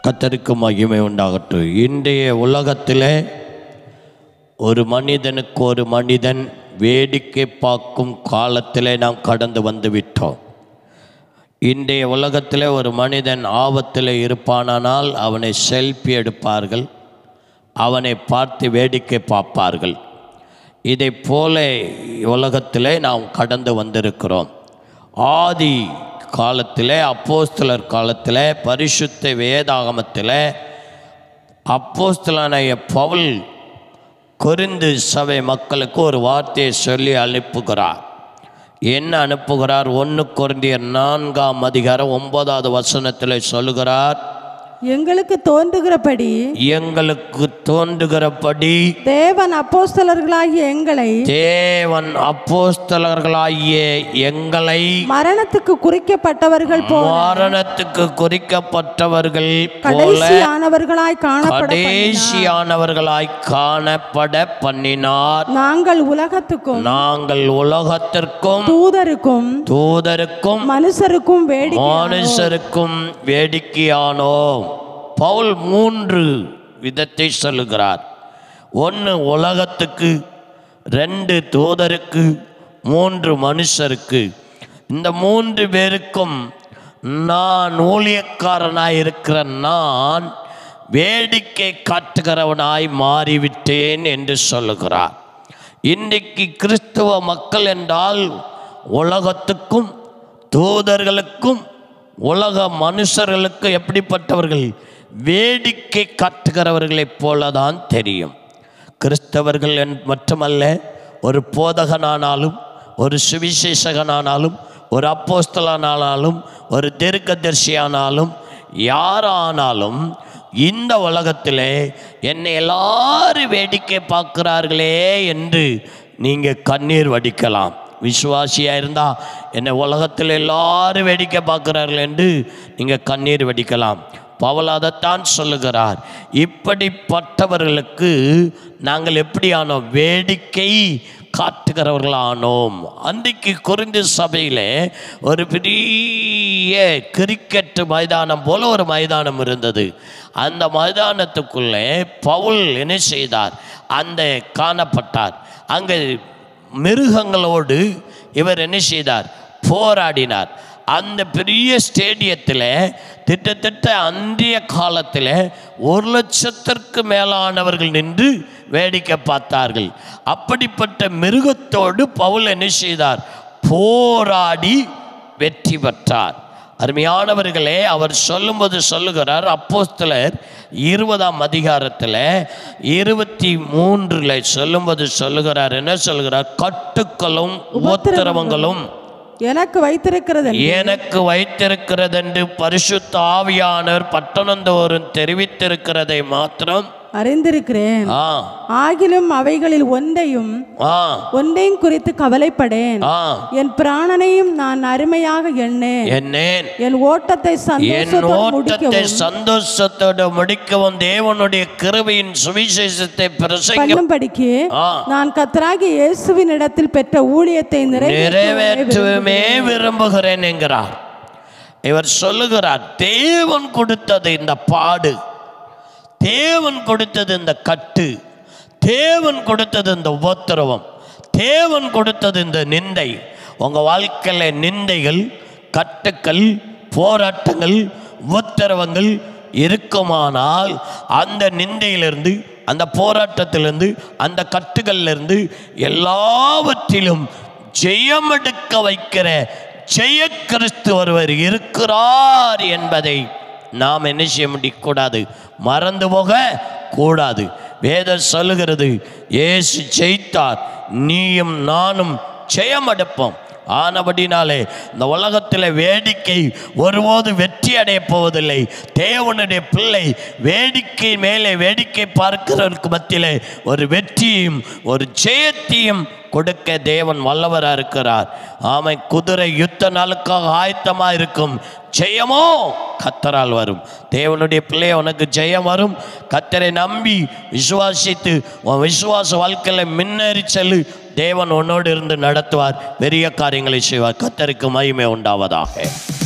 கத்தருக்கு மகிமை உண்டாகட்டும் இன்றைய உலகத்திலே ஒரு மனிதனுக்கு ஒரு மனிதன் வேடிக்கை பார்க்கும் காலத்திலே நாம் கடந்து வந்து விட்டோம் இன்றைய உலகத்திலே ஒரு மனிதன் ஆபத்தில் இருப்பானானால் அவனை செல்ஃபி எடுப்பார்கள் அவனை பார்த்து வேடிக்கை பார்ப்பார்கள் இதை போல உலகத்திலே நாம் கடந்து வந்திருக்கிறோம் ஆதி காலத்திலே அப்போஸ்தலர் காலத்திலே பரிசுத்த வேதாகமத்திலே அப்போஸ்தலனாய பவுல் கொரிந்து சபை மக்களுக்கு ஒரு வார்த்தையை சொல்லி அனுப்புகிறார் என்ன அனுப்புகிறார் ஒன்று கொரிந்தியர் நான்காம் அதிகாரம் ஒன்பதாவது வசனத்தில் சொல்லுகிறார் எங்களுக்கு தோன்றுகிறபடி எங்களுக்கு தோன்றுகிறபடி தேவன் அப்போஸ்தலர்களாகிய எங்களை தேவன் அப்போஸ்தலர்களாகிய எங்களை மரணத்துக்கு குறிக்கப்பட்டவர்கள் போல மரணத்துக்கு குறிக்கப்பட்டவர்கள் போல கடைசியானவர்களாய் காணப்பட கடைசியானவர்களாய் காணப்பட பண்ணினார் நாங்கள் உலகத்துக்கும் நாங்கள் உலகத்திற்கும் தூதருக்கும் தூதருக்கும் மனுஷருக்கும் வேடிக்கை மனுஷருக்கும் வேடிக்கையானோம் பவுல் மூன்று விதத்தை சொல்லுகிறார் ஒன்று உலகத்துக்கு ரெண்டு தூதருக்கு மூன்று மனுஷருக்கு இந்த மூன்று பேருக்கும் நான் ஊழியக்காரனாய் இருக்கிற நான் வேடிக்கை காட்டுகிறவனாய் மாறிவிட்டேன் என்று சொல்லுகிறார் இன்றைக்கு கிறிஸ்துவ மக்கள் என்றால் உலகத்துக்கும் தூதர்களுக்கும் உலக மனுஷர்களுக்கு எப்படிப்பட்டவர்கள் வேடிக்கை காட்டுகிறவர்களைப் போலதான் தெரியும் கிறிஸ்தவர்கள் என் மட்டுமல்ல ஒரு போதகனானாலும் ஒரு சுவிசேஷகனானாலும் ஒரு அப்போஸ்தலனானாலும் ஒரு தீர்க்கதரிசியானாலும் யாரானாலும் இந்த உலகத்திலே என்னை எல்லாரும் வேடிக்கை பார்க்கிறார்களே என்று நீங்கள் கண்ணீர் வடிக்கலாம் விசுவாசியாக இருந்தால் என்னை உலகத்தில் எல்லாரும் வேடிக்கை பார்க்கிறார்கள் என்று நீங்கள் கண்ணீர் வடிக்கலாம் பவுல் அதைத்தான் சொல்லுகிறார் இப்படிப்பட்டவர்களுக்கு நாங்கள் எப்படி ஆனோம் வேடிக்கை காட்டுகிறவர்களானோம் அன்றைக்கு குறிந்த சபையில் ஒரு பெரிய கிரிக்கெட் மைதானம் போல ஒரு மைதானம் இருந்தது அந்த மைதானத்துக்குள்ளே பவுல் என்ன செய்தார் அந்த காணப்பட்டார் அங்கே மிருகங்களோடு இவர் என்ன செய்தார் போராடினார் அந்த பெரிய ஸ்டேடியத்தில் திட்டத்தட்ட அன்றைய காலத்தில் ஒரு லட்சத்திற்கு மேலானவர்கள் நின்று வேடிக்கை பார்த்தார்கள் அப்படிப்பட்ட மிருகத்தோடு பவுல் என்ன செய்தார் போராடி வெற்றி பெற்றார் அருமையானவர்களே அவர் சொல்லும்போது சொல்லுகிறார் அப்போஸ்தலர் இருபதாம் அதிகாரத்தில் இருபத்தி மூன்றில் சொல்லும்போது சொல்லுகிறார் என்ன சொல்லுகிறார் கட்டுக்களும் உபத்திரவங்களும் எனக்கு வைத்திருக்கிறது எனக்கு வைத்திருக்கிறதென்று பரிசுத்த ஆவியானவர் பட்டணந்தோறும் தெரிவித்திருக்கிறதை மாத்திரம் அறிந்திருக்கிறேன் ஆ ஆகிலும் அவைகளில் ஒன்றையும் ஆ ஒன்றையும் குறித்து கவலைப்படேன் ஆ என் பிராணனையும் நான் அருமையாக எண்ணேன் என்னேன் என் ஓட்டத்தை என் சந்தோஷத்தோடு ஓட்டத்தை முடிக்கவும் சந்தோஷத்தோடு முடிக்கவும் தேவனுடைய கிருபையின் சுவிசேஷத்தை பிரசங்க பண்ணும்படிக்கு ஆ. நான் கத்தராகி இயேசுவின் இடத்தில் பெற்ற ஊழியத்தை நிறைவேற்றவே நிறைவேற்றவே விரும்புகிறேன் என்கிறார் இவர் சொல்லுகிறார் தேவன் கொடுத்தது இந்த பாடு தேவன் கொடுத்தது இந்த கட்டு தேவன் கொடுத்தது இந்த உபத்திரவம் தேவன் கொடுத்தது இந்த நிந்தை உங்கள் வாழ்க்கையில் நிந்தைகள் கட்டுக்கள் போராட்டங்கள் உபத்திரவங்கள் இருக்குமானால் அந்த நிந்தையிலிருந்து அந்த போராட்டத்திலிருந்து அந்த கட்டுகளிலிருந்து எல்லாவற்றிலும் ஜெயமெடுக்க வைக்கிற ஜெய கிறிஸ்து ஒருவர் இருக்கிறார் என்பதை நாம் என்ன செய்ய முடியக்கூடாது மறந்து போக கூடாது வேதம் சொல்லுகிறது இயேசு ஜெயித்தார் நீயும் நானும் ஜெயமெடுப்போம் ஆனபடினாலே இந்த உலகத்தில் வேடிக்கை ஒருபோது வெற்றி அடையப் போவதில்லை தேவனுடைய பிள்ளை வேடிக்கை மேலே வேடிக்கை பார்க்கிறவருக்கு மத்தியிலே ஒரு வெற்றியும் ஒரு ஜெயத்தையும் கொடுக்க தேவன் வல்லவராக இருக்கிறார் ஆமை குதிரை யுத்த நாளுக்காக ஆயத்தமாக இருக்கும் ஜெயமோ கத்தரால் வரும் தேவனுடைய பிள்ளைய உனக்கு ஜெயம் வரும் கத்தரை நம்பி விசுவாசித்து உன் விசுவாச வாழ்க்கையில் முன்னேறி செல்லு தேவன் உன்னோடு இருந்து நடத்துவார் பெரிய காரியங்களை செய்வார் கத்தருக்கு மகிமை உண்டாவதாக